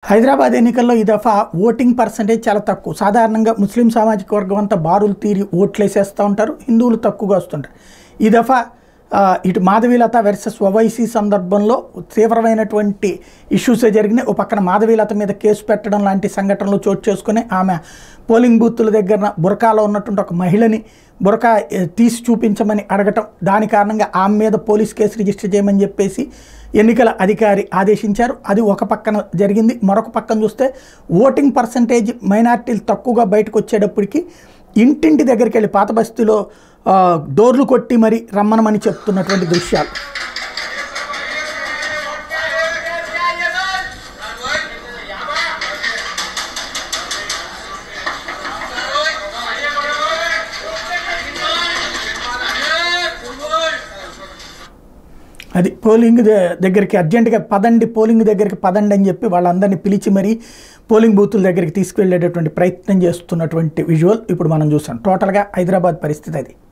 హైదరాబాద్ ఎన్నికల్లో ఈ దఫా ఓటింగ్ పర్సంటేజ్ చాలా తక్కువ సాధారణంగా ముస్లిం సామాజిక వర్గం అంతా బారులు తీరి ఓట్లేసేస్తూ ఉంటారు హిందువులు తక్కువగా వస్తుంటారు ఈ దఫా ఆ, ఇటు మాధవీలత వెర్సెస్ ఓవైసీ సందర్భంలో తీవ్రమైనటువంటి ఇష్యూస్ జరిగినాయి ఓ పక్కన మాధవీలత మీద కేసు పెట్టడం లాంటి సంఘటనలు చోటు చేసుకుని ఆమె పోలింగ్ బూత్ల దగ్గర బురకాలో ఉన్నటువంటి ఒక మహిళని బురకా ఏ, తీసి చూపించమని అడగటం దాని కారణంగా ఆమె మీద పోలీస్ కేసు రిజిస్టర్ చేయమని చెప్పేసి ఎన్నికల అధికారి ఆదేశించారు అది ఒక పక్కన జరిగింది మరొక పక్కన చూస్తే ఓటింగ్ పర్సంటేజ్ మైనార్టీలు తక్కువగా బయటకు వచ్చేటప్పటికి ఇంటింటి దగ్గరికి వెళ్ళి పాత బస్తీలో ఆ, డోర్లు కొట్టి మరి రమ్మనమని చెప్తున్నటువంటి దృశ్యాలు అది పోలింగ్ ద- దగ్గరికి అర్జెంటుగా పదండి పోలింగ్ దగ్గరికి పదండి అని చెప్పి వాళ్ళందరినీ పిలిచి మరీ పోలింగ్ బూతుల దగ్గరికి తీసుకువెళ్ళేటటువంటి ప్రయత్నం చేస్తున్నటువంటి విజువల్ ఇప్పుడు మనం చూసాం టోటల్గా హైదరాబాద్ పరిస్థితి అది